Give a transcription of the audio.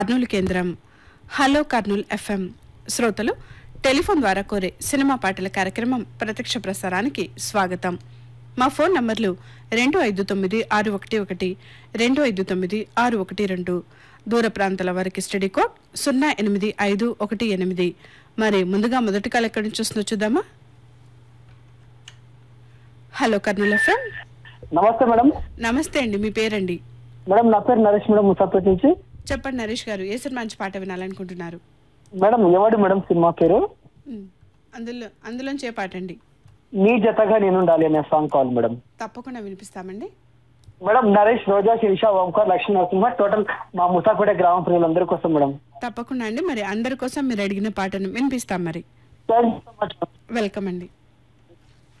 కర్నూలు కేంద్రం hello Kurnool FM శ్రోతలు telephone ద్వారా కోరే సినిమా పాటల కార్యక్రమం ప్రత్యక్ష ప్రసారానికి స్వాగతం మా ఫోన్ నంబర్లు రెండు ఐదు తొమ్మిది ఆరు ఒకటి ఒకటి రెండు ఐదు తొమ్మిది ఆరు ఒకటి రెండు దూర ప్రాంతాల వారికి స్టడీ కోడ్ సున్నా ఎనిమిది ఐదు ఒకటి ఎనిమిది మరి ముందుగా మొదటి కాల ఎక్కడి నుంచి వస్తుందో చూద్దామా హలో కర్నూలు ఎఫ్ఎం నమస్తే మేడం నమస్తే అండి మీ పేరండి మేడం నా పేరు నరేష్ మేడం ముసాపేట్ నుంచి చెప్పండి నరేష్ గారు ఏ సినిమా మంచి పాట వినాలనుకుంటున్నారు మేడం ఎవడు మేడం సినిమా పేరు ఉమ్, అందులో అందులోంచి ఏ పాట అండి నీ జతగా నేను ఉండాలి అనే సాంగ్ కావాలి మేడం తప్పకుండా వినిపిస్తామండి మేడం నరేష్ రోజా శిరీష ఓంకార్ లక్ష్మీ నరసింహ టోటల్ మా ముసాపేట గ్రామ ప్రజలందరి కోసం మేడం తప్పకుండా అండి మరి అందరి కోసం మీరు అడిగిన పాటను వినిపిస్తాం మరి thank you so much welcome అండి